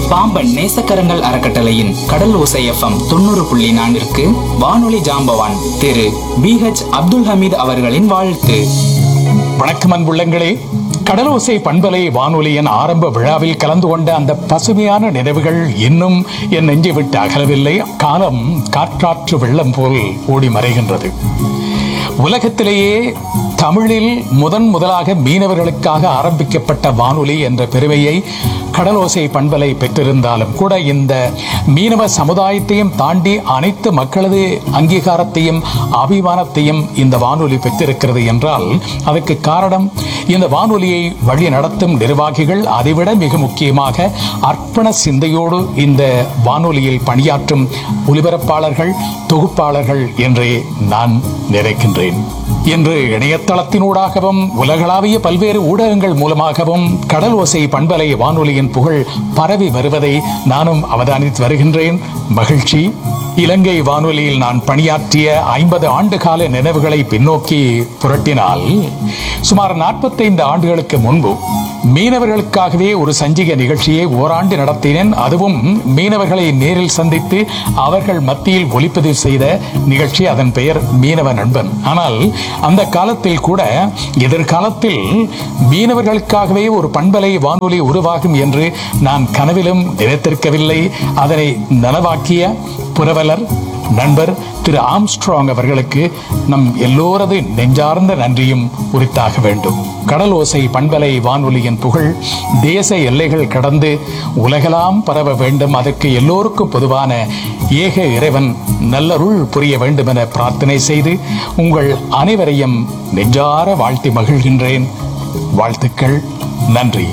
பாம்பன் நேசக்கரங்கள் அறக்கட்டளையின் கடல் ஓசை எஃப்எம் தொண்ணூறு புள்ளி நான்கிற்கு வானொலி ஜாம்பவான் திரு பி ஹெச் அப்துல் ஹமீத் அவர்களின் வாழ்த்து வணக்கம் அன்புள்ளங்களே கடலோசை பண்பலை வானொலியின் ஆரம்ப விழாவில் கலந்து கொண்ட அந்த பசுமையான நினைவுகள் இன்னும் என் நெஞ்சை விட்டு அகலவில்லை காலம் காற்றாற்று வெள்ளம் போல் ஓடி மறைகின்றது உலகத்திலேயே தமிழில் முதன் முதலாக மீனவர்களுக்காக ஆரம்பிக்கப்பட்ட வானொலி என்ற பெருமையை கடலோசை பண்பலை பெற்றிருந்தாலும் கூட இந்த மீனவ சமுதாயத்தையும் தாண்டி அனைத்து மக்களது அங்கீகாரத்தையும் அபிமானத்தையும் இந்த வானொலி பெற்றிருக்கிறது என்றால் அதற்கு காரணம் இந்த வானொலியை வழி நடத்தும் நிர்வாகிகள் அதைவிட மிக முக்கியமாக அர்ப்பண சிந்தையோடு இந்த வானொலியில் பணியாற்றும் ஒலிபரப்பாளர்கள் தொகுப்பாளர்கள் என்றே நான் நினைக்கின்றேன் இன்று இணையதளத்தினூடாகவும் உலகளாவிய பல்வேறு ஊடகங்கள் மூலமாகவும் கடல் ஓசை பண்பலை வானொலியின் புகழ் பரவி வருவதை நானும் அவதானித்து வருகின்றேன் மகிழ்ச்சி இலங்கை வானொலியில் நான் பணியாற்றிய ஐம்பது ஆண்டு கால நினைவுகளை பின்னோக்கி புரட்டினால் சுமார் நாற்பத்தைந்து ஆண்டுகளுக்கு முன்பு மீனவர்களுக்காகவே ஒரு சஞ்சிக நிகழ்ச்சியை ஓராண்டு நடத்தினேன் அதுவும் மீனவர்களை நேரில் சந்தித்து அவர்கள் மத்தியில் ஒளிப்பதிவு செய்த நிகழ்ச்சி அதன் பெயர் மீனவ நண்பன் ஆனால் அந்த காலத்தில் கூட எதிர்காலத்தில் மீனவர்களுக்காகவே ஒரு பண்பலை வானொலி உருவாகும் என்று நான் கனவிலும் நினைத்திருக்கவில்லை அதனை நனவாக்கிய புரவலர் நண்பர் திரு ஆம்ஸ்ட்ராங் அவர்களுக்கு நம் எல்லோரது நெஞ்சார்ந்த நன்றியும் உரித்தாக வேண்டும் கடல் ஓசை பண்பலை வானொலியின் புகழ் தேச எல்லைகள் கடந்து உலகெல்லாம் பரவ வேண்டும் அதற்கு எல்லோருக்கும் பொதுவான ஏக இறைவன் நல்லருள் புரிய வேண்டும் என பிரார்த்தனை செய்து உங்கள் அனைவரையும் நெஞ்சார வாழ்த்தி மகிழ்கின்றேன் வாழ்த்துக்கள் நன்றி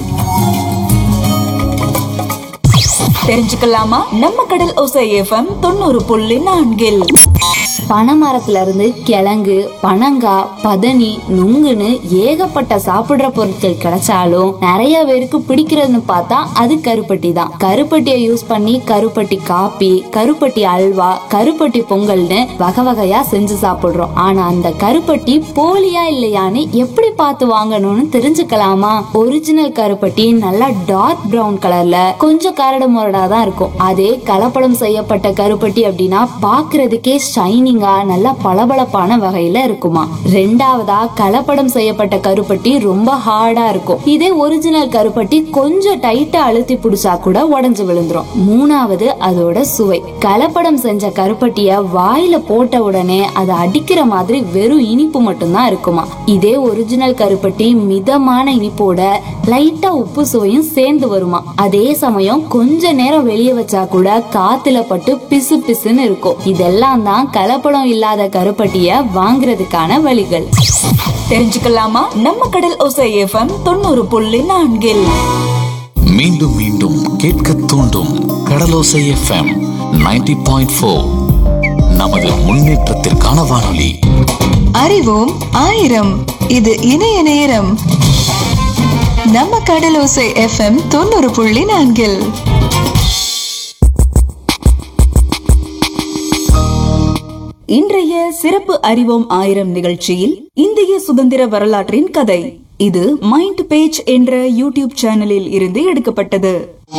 தெரிஞ்சுக்கலாமா நம்ம கடல் ஓசை எஃப்எம் தொண்ணூறு புள்ளி நான்கில் பனைமரத்துல இருந்து கிழங்கு பனங்காய் பதனி நுங்குன்னு ஏகப்பட்ட சாப்பிடுற பொருட்கள் கிடைச்சாலும் நிறைய பேருக்கு பிடிக்கிறதுன்னு பார்த்தா அது கருப்பட்டி தான் கருப்பட்டியை யூஸ் பண்ணி கருப்பட்டி காப்பி கருப்பட்டி அல்வா கருப்பட்டி பொங்கல்னு வகை வகையா செஞ்சு சாப்பிடுறோம் ஆனா அந்த கருப்பட்டி போலியா இல்லையான்னு எப்படி பார்த்து வாங்கணும்னு தெரிஞ்சுக்கலாமா ஒரிஜினல் கருப்பட்டி நல்லா டார்க் பிரவுன் கலர்ல கொஞ்சம் கரடு முரடா தான் இருக்கும் அதே கலப்படம் செய்யப்பட்ட கருப்பட்டி அப்படின்னா பாக்குறதுக்கே ஷைனிங்கா நல்லா பளபளப்பான வகையில இருக்குமா ரெண்டாவதா கலப்படம் செய்யப்பட்ட கருப்பட்டி ரொம்ப ஹார்டா இருக்கும் இதே ஒரிஜினல் கருப்பட்டி கொஞ்சம் டைட்டா அழுத்தி பிடிச்சா கூட உடைஞ்சு விழுந்துரும் மூணாவது அதோட சுவை கலப்படம் செஞ்ச கருப்பட்டிய வாயில போட்ட உடனே அதை அடிக்கிற மாதிரி வெறும் இனிப்பு மட்டும்தான் இருக்குமா இதே ஒரிஜினல் கருப்பட்டி மிதமான இனிப்போட லைட்டா உப்பு சுவையும் சேர்ந்து வருமா அதே சமயம் கொஞ்ச நேரம் வெளியே வச்சா கூட காத்துல பட்டு பிசு பிசுன்னு இருக்கும் இதெல்லாம் தான் கலப்படம் இல்லாத கருப்பட்டிய வாங்குறதுக்கான வழிகள் தெரிஞ்சுக்கலாமா நம்ம கடல் ஓசை எஃப்எம் தொண்ணூறு புள்ளி நான்கில் மீண்டும் மீண்டும் கேட்க தூண்டும் கடலோசை எஃப்எம் 90.4 பாயிண்ட் ஃபோர் நமது முன்னேற்றத்திற்கான வானொலி அறிவோம் ஆயிரம் இது இணைய நேரம் நம்ம கடலோசை எஃப்எம் தொண்ணூறு புள்ளி நான்கில் இன்றைய சிறப்பு அறிவோம் ஆயிரம் நிகழ்ச்சியில் இந்திய சுதந்திர வரலாற்றின் கதை இது மைண்ட் பேஜ் என்ற யூடியூப் சேனலில் இருந்து எடுக்கப்பட்டது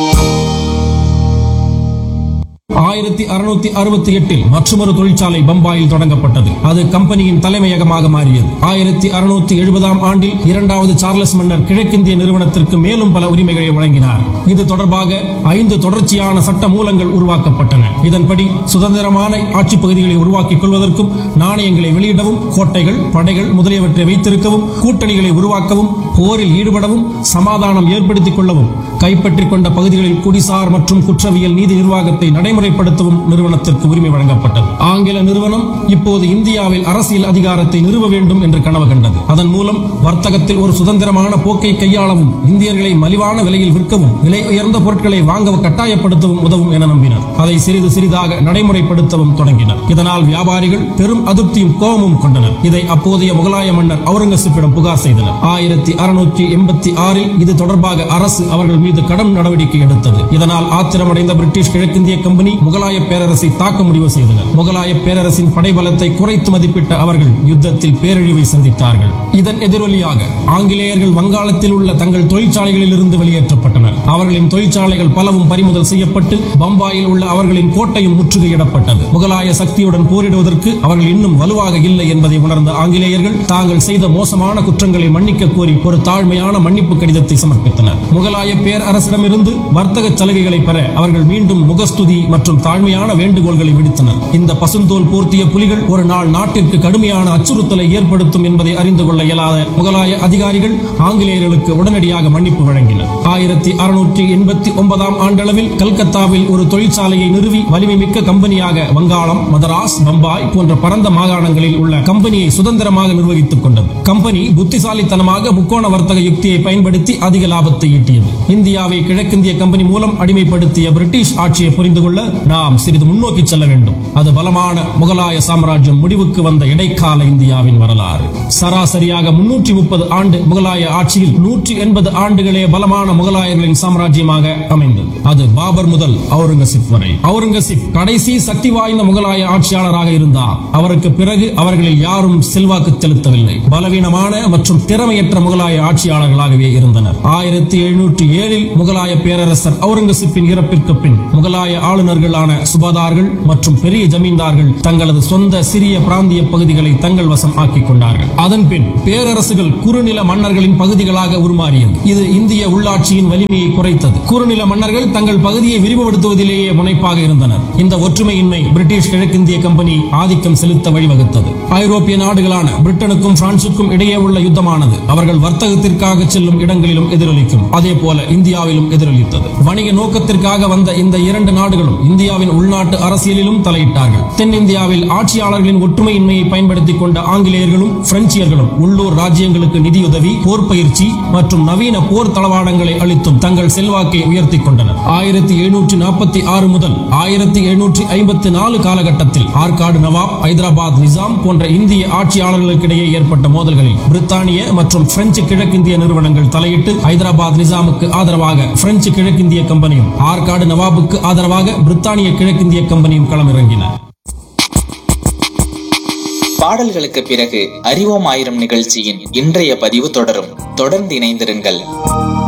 ஆயிரத்தி அறுநூத்தி அறுபத்தி எட்டில் மற்றொரு தொழிற்சாலை பம்பாயில் தொடங்கப்பட்டது அது கம்பெனியின் தலைமையகமாக மாறியது ஆயிரத்தி அறுநூத்தி எழுபதாம் ஆண்டில் இரண்டாவது சார்லஸ் மன்னர் கிழக்கிந்திய நிறுவனத்திற்கு மேலும் பல உரிமைகளை வழங்கினார் இது தொடர்பாக ஐந்து தொடர்ச்சியான சட்ட மூலங்கள் உருவாக்கப்பட்டன இதன்படி சுதந்திரமான ஆட்சி பகுதிகளை உருவாக்கிக் கொள்வதற்கும் நாணயங்களை வெளியிடவும் கோட்டைகள் படைகள் முதலியவற்றை வைத்திருக்கவும் கூட்டணிகளை உருவாக்கவும் போரில் ஈடுபடவும் சமாதானம் ஏற்படுத்திக் கொள்ளவும் கைப்பற்றிக் கொண்ட பகுதிகளில் குடிசார் மற்றும் குற்றவியல் நீதி நிர்வாகத்தை நடைமுறைப்படுத்தவும் நிறுவனத்திற்கு உரிமை வழங்கப்பட்டது ஆங்கில நிறுவனம் இப்போது இந்தியாவில் அரசியல் அதிகாரத்தை நிறுவ வேண்டும் என்று கனவு கண்டது அதன் மூலம் வர்த்தகத்தில் ஒரு சுதந்திரமான போக்கை கையாளவும் இந்தியர்களை மலிவான விலையில் விற்கவும் விலை உயர்ந்த பொருட்களை வாங்க கட்டாயப்படுத்தவும் உதவும் என நம்பினர் அதை சிறிது சிறிதாக நடைமுறைப்படுத்தவும் தொடங்கினர் இதனால் வியாபாரிகள் பெரும் அதிருப்தியும் கோபமும் கொண்டனர் இதை அப்போதைய முகலாய மன்னர் அவுரங்கசீப்பிடம் புகார் செய்தனர் ஆயிரத்தி அறுநூற்றி எண்பத்தி ஆறில் இது தொடர்பாக அரசு அவர்கள் மீது கடும் நடவடிக்கை எடுத்தது இதனால் ஆத்திரமடைந்த பிரிட்டிஷ் கிழக்கிந்திய கம்பெனி முகலாய பேரரசை தாக்க முடிவு செய்தனர் முகலாய பேரரசின் படைபலத்தை குறைத்து மதிப்பிட்ட அவர்கள் யுத்தத்தில் பேரழிவை சந்தித்தார்கள் இதன் எதிரொலியாக ஆங்கிலேயர்கள் வங்காளத்தில் உள்ள தங்கள் தொழிற்சாலைகளில் இருந்து வெளியேற்றப்பட்டனர் அவர்களின் தொழிற்சாலைகள் பலவும் பறிமுதல் செய்யப்பட்டு பம்பாயில் உள்ள அவர்களின் கோட்டையும் முற்றுகையிடப்பட்டது முகலாய சக்தியுடன் போரிடுவதற்கு அவர்கள் இன்னும் வலுவாக இல்லை என்பதை உணர்ந்த ஆங்கிலேயர்கள் தாங்கள் செய்த மோசமான குற்றங்களை மன்னிக்க கோரி ஒரு தாழ்மையான மன்னிப்பு கடிதத்தை சமர்ப்பித்தனர் முகலாய பேரரசிடமிருந்து வர்த்தக சலுகைகளை பெற அவர்கள் மீண்டும் முகஸ்துதி மற்றும் தாழ்மையான வேண்டுகோள்களை விடுத்தனர் இந்த பசுந்தோல் போர்த்திய புலிகள் ஒரு நாள் நாட்டிற்கு கடுமையான அச்சுறுத்தலை ஏற்படுத்தும் என்பதை அறிந்து கொள்ள இயலாத முகலாய அதிகாரிகள் ஆங்கிலேயர்களுக்கு உடனடியாக மன்னிப்பு வழங்கினர் ஆயிரத்தி அறுநூற்றி எண்பத்தி ஒன்பதாம் ஆண்டளவில் கல்கத்தாவில் ஒரு தொழிற்சாலையை நிறுவி வலிமை மிக்க கம்பெனியாக வங்காளம் மதராஸ் பம்பாய் போன்ற பரந்த மாகாணங்களில் உள்ள கம்பெனியை சுதந்திரமாக நிர்வகித்துக் கொண்டது கம்பெனி புத்திசாலித்தனமாக முக்கோண வர்த்தக யுக்தியை பயன்படுத்தி அதிக லாபத்தை ஈட்டியது இந்தியாவை கிழக்கிந்திய கம்பெனி மூலம் அடிமைப்படுத்திய பிரிட்டிஷ் ஆட்சியை புரிந்து கொள்ள நாம் சிறிது முன்னோக்கி செல்ல வேண்டும் அது பலமான முகலாய சாம்ராஜ்யம் முடிவுக்கு வந்த இடைக்கால இந்தியாவின் வரலாறு சராசரியாக முன்னூற்றி முப்பது ஆண்டு முகலாய ஆட்சியில் நூற்றி எண்பது ஆண்டுகளே பலமான முகலாயர்களின் சாம்ராஜ்யமாக அமைந்தது அது பாபர் முதல் அவுரங்கசீப் வரை அவுரங்கசீப் கடைசி சக்தி வாய்ந்த முகலாய ஆட்சியாளராக இருந்தார் அவருக்கு பிறகு அவர்களில் யாரும் செல்வாக்கு செலுத்தவில்லை பலவீனமான மற்றும் திறமையற்ற முகலாய ஆட்சியாளர்களாகவே இருந்தனர் ஆயிரத்தி எழுநூற்றி ஏழில் முகலாய பேரரசர் அவுரங்கசீப்பின் இறப்பிற்கு பின் முகலாய ஆளுநர்களான சுபதார்கள் மற்றும் பெரிய ஜமீன்தார்கள் தங்களது சொந்த சிறிய பிராந்திய பகுதிகளை தங்கள் வசம் ஆக்கிக் கொண்டார்கள் அதன் பின் பேரரசுகள் குறுநில மன்னர்களின் பகுதிகளாக உருமாறியது இது இந்திய உள்ளாட்சியின் வலிமையை குறைத்தது குறுநில மன்னர்கள் தங்கள் பகுதியை விரிவுபடுத்துவதிலேயே முனைப்பாக இருந்தனர் இந்த ஒற்றுமையின்மை பிரிட்டிஷ் கிழக்கிந்திய கம்பெனி ஆதிக்கம் செலுத்த வழிவகுத்தது ஐரோப்பிய நாடுகளான பிரிட்டனுக்கும் பிரான்சுக்கும் இடையே உள்ள யுத்தமானது அவர்கள் வர்த்தகத்திற்காக செல்லும் இடங்களிலும் எதிரொலிக்கும் அதே போல இந்தியாவிலும் எதிரொலித்தது வணிக நோக்கத்திற்காக வந்த இந்த இரண்டு நாடுகளும் இந்தியாவின் உள்நாட்டு அரசியலிலும் தலையிட்டார்கள் தென்னிந்தியாவில் ஆட்சியாளர்களின் ஒற்றுமையின்மையை பயன்படுத்திக் கொண்ட ஆங்கிலேயர்களும் பிரெஞ்சியர்களும் உள்ளூர் ராஜ்யங்களுக்கு நிதியுதவி போர் பயிற்சி மற்றும் நவீன போர் தளவாடங்களை அளித்தும் தங்கள் செல்வாக்கை உயர்த்திக் கொண்டனர் ஆயிரத்தி எழுநூற்றி நாற்பத்தி ஆறு முதல் ஆயிரத்தி எழுநூற்றி ஐம்பத்தி நாலு காலகட்டத்தில் ஆற்காடு நவாப் ஹைதராபாத் நிசாம் போன்ற இந்திய ஆட்சியாளர்களுக்கிடையே ஏற்பட்ட மோதல்களில் பிரித்தானிய மற்றும் பிரெஞ்சு கிழக்கிந்திய நிறுவனங்கள் தலையிட்டு ஹைதராபாத் நிசாமுக்கு ஆதரவாக பிரெஞ்சு கிழக்கிந்திய கம்பெனியும் ஆற்காடு நவாபுக்கு ஆதரவாக பிரித்தானிய கிழக்கிந்திய கம்பெனியும் களமிறங்கின பாடல்களுக்கு பிறகு அறிவோம் ஆயிரம் நிகழ்ச்சியின் இன்றைய பதிவு தொடரும் தொடர்ந்து இணைந்திருங்கள்